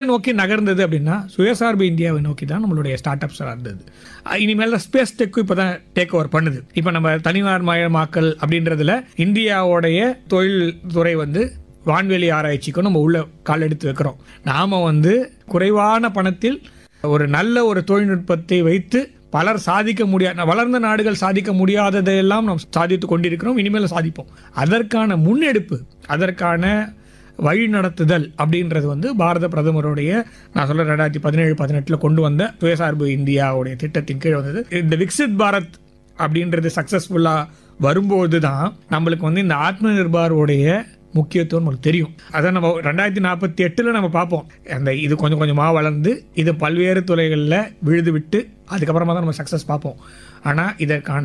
நோக்கி நகர்ந்தது அப்படின்னா சுயசார்பு இந்தியாவை நோக்கி தான் நம்மளுடைய ஸ்டார்ட் அப்ஸ் இருந்தது அஹ் இனிமேல் ஸ்பேஸ் டெக்கும் இப்போ தான் டேக் ஓவர் பண்ணுது இப்போ நம்ம தனியார் மயமாக்கல் அப்படின்றதுல இந்தியாவுடைய தொழில் துறை வந்து வான்வெளி ஆராய்ச்சிக்கும் நம்ம உள்ள கால் எடுத்து வைக்கிறோம் நாம வந்து குறைவான பணத்தில் ஒரு நல்ல ஒரு தொழில்நுட்பத்தை வைத்து பலர் சாதிக்க முடியாத வளர்ந்த நாடுகள் சாதிக்க முடியாததையெல்லாம் நாம் சாதித்து கொண்டிருக்கிறோம் இனிமேல் சாதிப்போம் அதற்கான முன்னெடுப்பு அதற்கான வழி நடத்துதல் அப்படின்றது வந்து பாரத பிரதமருடைய நான் சொல்ல ரெண்டாயிரத்தி பதினேழு பதினெட்டில் கொண்டு வந்த சுயசார்பு இந்தியாவுடைய திட்டத்தின் கீழ் வந்தது இந்த விக்சித் பாரத் அப்படின்றது சக்ஸஸ்ஃபுல்லாக வரும்போது தான் நம்மளுக்கு வந்து இந்த ஆத்ம நிர்பாரோடைய முக்கியத்துவம் நமக்கு தெரியும் அதை நம்ம ரெண்டாயிரத்தி நாற்பத்தி எட்டில் நம்ம பார்ப்போம் அந்த இது கொஞ்சம் கொஞ்சமாக வளர்ந்து இது பல்வேறு துறைகளில் விழுது விட்டு அதுக்கப்புறமா தான் நம்ம சக்ஸஸ் பார்ப்போம் ஆனால் இதற்கான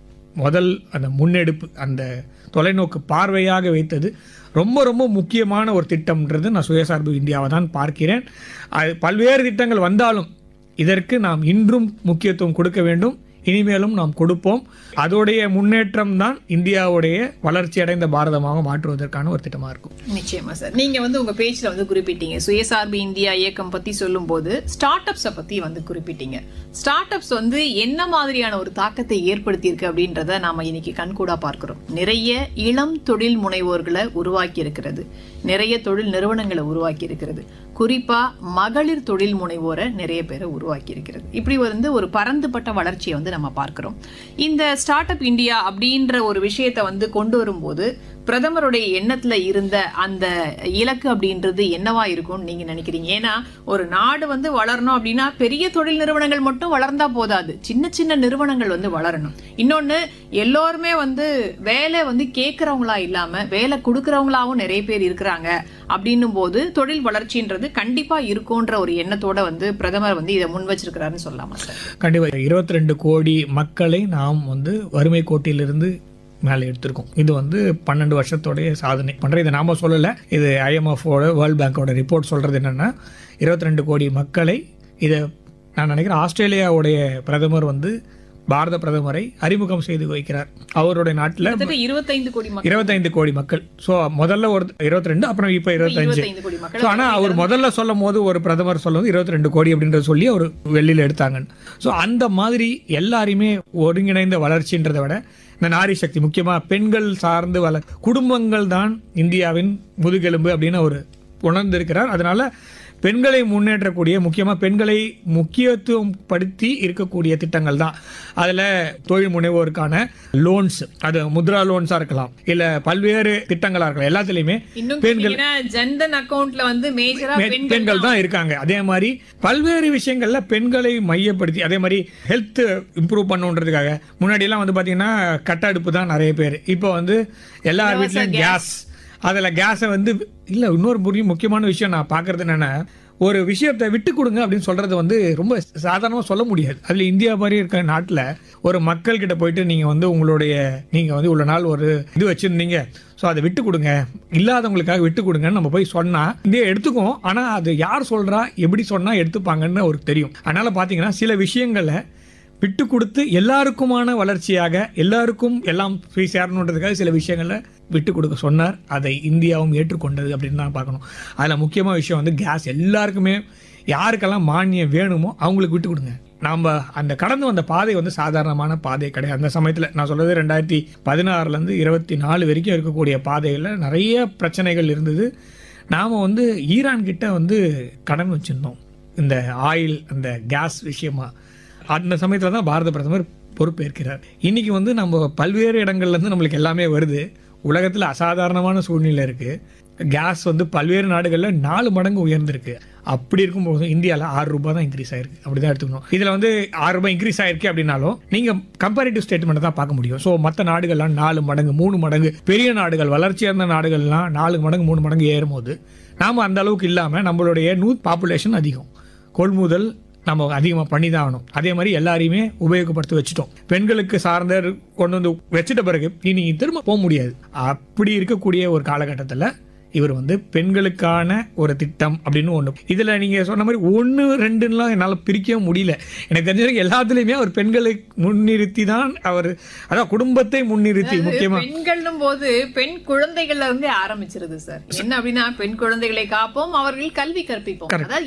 முதல் அந்த முன்னெடுப்பு அந்த தொலைநோக்கு பார்வையாக வைத்தது ரொம்ப ரொம்ப முக்கியமான ஒரு திட்டம்ன்றது நான் சுயசார்பு இந்தியாவை தான் பார்க்கிறேன் அது பல்வேறு திட்டங்கள் வந்தாலும் இதற்கு நாம் இன்றும் முக்கியத்துவம் கொடுக்க வேண்டும் இனிமேலும் நாம் கொடுப்போம் அதோடைய முன்னேற்றம் தான் இந்தியாவுடைய வளர்ச்சி அடைந்த பாரதமாக மாற்றுவதற்கான ஒரு திட்டமாக இருக்கும் நிச்சயமா சார் நீங்க வந்து உங்க பேஜ்ல வந்து குறிப்பிட்டீங்க சுயசார்பு இந்தியா இயக்கம் பத்தி சொல்லும்போது ஸ்டார்ட் அப்ஸை பத்தி வந்து குறிப்பிட்டீங்க ஸ்டார்ட் அப்ஸ் வந்து என்ன மாதிரியான ஒரு தாக்கத்தை ஏற்படுத்தியிருக்கு அப்படின்றத நாம இன்னைக்கு கண்கூடா பார்க்கிறோம் நிறைய இளம் தொழில் முனைவோர்களை உருவாக்கி இருக்கிறது நிறைய தொழில் நிறுவனங்களை உருவாக்கி இருக்கிறது குறிப்பா மகளிர் தொழில் முனைவோரை நிறைய பேரை உருவாக்கி இருக்கிறது இப்படி வந்து ஒரு பரந்துபட்ட வளர்ச்சியை வந்து நம்ம பார்க்கிறோம் இந்த ஸ்டார்ட் அப் இந்தியா அப்படின்ற ஒரு விஷயத்தை வந்து கொண்டு வரும்போது பிரதமருடைய எண்ணத்துல இருந்த அந்த இலக்கு அப்படின்றது என்னவா இருக்கும்னு நீங்க நினைக்கிறீங்க ஏன்னா ஒரு நாடு வந்து வளரணும் அப்படின்னா பெரிய தொழில் நிறுவனங்கள் மட்டும் வளர்ந்தா போதாது சின்ன சின்ன நிறுவனங்கள் வந்து வளரணும் இன்னொன்னு எல்லோருமே வந்து வேலை வந்து கேட்கறவங்களா இல்லாம வேலை கொடுக்கறவங்களாவும் நிறைய பேர் இருக்கிறாங்க அப்படின்னும் போது தொழில் வளர்ச்சின்றது கண்டிப்பா இருக்கும்ன்ற ஒரு எண்ணத்தோட வந்து பிரதமர் வந்து இதை முன் வச்சிருக்கிறாருன்னு சொல்லலாமா சார் கண்டிப்பாக இருபத்தி ரெண்டு கோடி மக்களை நாம் வந்து வறுமை கோட்டிலிருந்து மேலே எடுத்திருக்கோம் இது வந்து பன்னெண்டு வருஷத்தோடைய சாதனை பண்ணுற இதை நாம சொல்லலை இது ஐஎம்எஃபோட வேர்ல்ட் பேங்கோட ரிப்போர்ட் சொல்கிறது என்னென்னா இருபத்தி ரெண்டு கோடி மக்களை இதை நான் நினைக்கிறேன் ஆஸ்திரேலியாவுடைய பிரதமர் வந்து பாரத பிரதமரை அறிமுகம் செய்து வைக்கிறார் அவருடைய நாட்டில் கிட்டத்தட்ட இருபத்தைந்து கோடி மக்கள் இருபத்தைந்து கோடி மக்கள் ஸோ முதல்ல ஒரு இருபத்தி ரெண்டு அப்புறம் இப்போ இருபத்தஞ்சு இருபத்தைந்து கோடி மக்கள் ஸோ ஆனால் அவர் முதல்ல சொல்லும் போது ஒரு பிரதமர் சொல்லும் போது இருபத்தி ரெண்டு கோடி அப்படின்றத சொல்லி அவர் வெளியில் எடுத்தாங்க ஸோ அந்த மாதிரி எல்லாரையுமே ஒருங்கிணைந்த வளர்ச்சின்றதை விட இந்த நாரி சக்தி முக்கியமாக பெண்கள் சார்ந்து வள குடும்பங்கள் தான் இந்தியாவின் முதுகெலும்பு அப்படின்னு அவர் உணர்ந்திருக்கிறார் அதனால பெண்களை முன்னேற்றக்கூடிய முக்கியமாக பெண்களை முக்கியத்துவம் படுத்தி இருக்கக்கூடிய திட்டங்கள் தான் அதில் தொழில் முனைவோருக்கான லோன்ஸ் அது முத்ரா லோன்ஸாக இருக்கலாம் இல்லை பல்வேறு திட்டங்களாக இருக்கலாம் எல்லாத்துலேயுமே இன்னும் பெண்கள் கேட்டீங்கன்னா ஜன்தன் அக்கவுண்ட்ல வந்து மேஜரா பெண்- பெண்கள் பெண்கள் தான் இருக்காங்க அதே மாதிரி பல்வேறு விஷயங்கள்ல பெண்களை மையப்படுத்தி அதே மாதிரி ஹெல்த் இம்ப்ரூவ் பண்ணுன்றதுக்காக முன்னாடி எல்லாம் வந்து பாத்தீங்கன்னா கட்ட அடுப்பு தான் நிறைய பேர் இப்போ வந்து எல்லார் வீட்லயும் கேஸ் அதில் கேஸை வந்து இல்லை இன்னொரு முக்கிய முக்கியமான விஷயம் நான் பார்க்கறது என்னன்னா ஒரு விஷயத்தை விட்டு கொடுங்க அப்படின்னு சொல்றது வந்து ரொம்ப சாதாரணமாக சொல்ல முடியாது அதில் இந்தியா மாதிரி இருக்க நாட்டில் ஒரு மக்கள் கிட்ட போயிட்டு நீங்கள் வந்து உங்களுடைய நீங்கள் வந்து இவ்வளோ நாள் ஒரு இது வச்சுருந்தீங்க ஸோ அதை விட்டு கொடுங்க இல்லாதவங்களுக்காக விட்டு கொடுங்கன்னு நம்ம போய் சொன்னால் இந்தியா எடுத்துக்கும் ஆனால் அது யார் சொல்கிறா எப்படி சொன்னால் எடுத்துப்பாங்கன்னு அவருக்கு தெரியும் அதனால் பார்த்தீங்கன்னா சில விஷயங்களை விட்டு கொடுத்து எல்லாருக்குமான வளர்ச்சியாக எல்லாருக்கும் எல்லாம் போய் சேரணுன்றதுக்காக சில விஷயங்களை விட்டு கொடுக்க சொன்னார் அதை இந்தியாவும் ஏற்றுக்கொண்டது அப்படின்னு தான் பார்க்கணும் அதில் முக்கியமான விஷயம் வந்து கேஸ் எல்லாருக்குமே யாருக்கெல்லாம் மானியம் வேணுமோ அவங்களுக்கு விட்டு கொடுங்க நாம் அந்த கடந்து வந்த பாதை வந்து சாதாரணமான பாதை கிடையாது அந்த சமயத்தில் நான் சொல்றது ரெண்டாயிரத்தி பதினாறுலேருந்து இருபத்தி நாலு வரைக்கும் இருக்கக்கூடிய பாதைகளில் நிறைய பிரச்சனைகள் இருந்தது நாம் வந்து ஈரான் கிட்ட வந்து கடன் வச்சுருந்தோம் இந்த ஆயில் அந்த கேஸ் விஷயமா அந்த சமயத்தில் தான் பாரத பிரதமர் பொறுப்பேற்கிறார் இன்னைக்கு வந்து நம்ம பல்வேறு இடங்கள்ல இருந்து நம்மளுக்கு எல்லாமே வருது உலகத்தில் அசாதாரணமான சூழ்நிலை இருக்கு கேஸ் வந்து பல்வேறு நாடுகளில் நாலு மடங்கு உயர்ந்திருக்கு அப்படி இருக்கும்போது இந்தியாவில் ஆறு ரூபாய் தான் இன்க்ரீஸ் ஆயிருக்கு அப்படி தான் எடுத்துக்கணும் இதில் வந்து ஆறு ரூபாய் இன்க்ரீஸ் ஆயிருக்கு அப்படின்னாலும் நீங்கள் கம்பேரிட்டிவ் ஸ்டேட்மெண்ட் தான் பார்க்க முடியும் ஸோ மற்ற நாடுகள்லாம் நாலு மடங்கு மூணு மடங்கு பெரிய நாடுகள் வளர்ச்சியடைந்த நாடுகள்லாம் நாலு மடங்கு மூணு மடங்கு ஏறும்போது நாம் அந்த அளவுக்கு இல்லாமல் நம்மளுடைய நூ பாப்புலேஷன் அதிகம் கொள்முதல் நம்ம அதிகமாக பண்ணி தான் ஆகணும் அதே மாதிரி எல்லாரையுமே உபயோகப்படுத்தி வச்சுட்டோம் பெண்களுக்கு சார்ந்த கொண்டு வந்து வச்சிட்ட பிறகு இனி திரும்ப போக முடியாது அப்படி இருக்கக்கூடிய ஒரு காலகட்டத்தில் இவர் வந்து பெண்களுக்கான ஒரு திட்டம் அப்படின்னு ஒன்று இதில் நீங்கள் சொன்ன மாதிரி ஒன்று ரெண்டுலாம் என்னால் பிரிக்கவே முடியல எனக்கு தெரிஞ்ச வரைக்கும் எல்லாத்துலேயுமே அவர் பெண்களை முன்னிறுத்தி தான் அவர் அதான் குடும்பத்தை முன்னிறுத்தி முக்கியமாக பெண்கள்னும் போது பெண் குழந்தைகள்ல இருந்தே ஆரம்பிச்சிருது சார் என்ன அப்படின்னா பெண் குழந்தைகளை காப்போம் அவர்கள் கல்வி கற்பிப்போம் அதாவது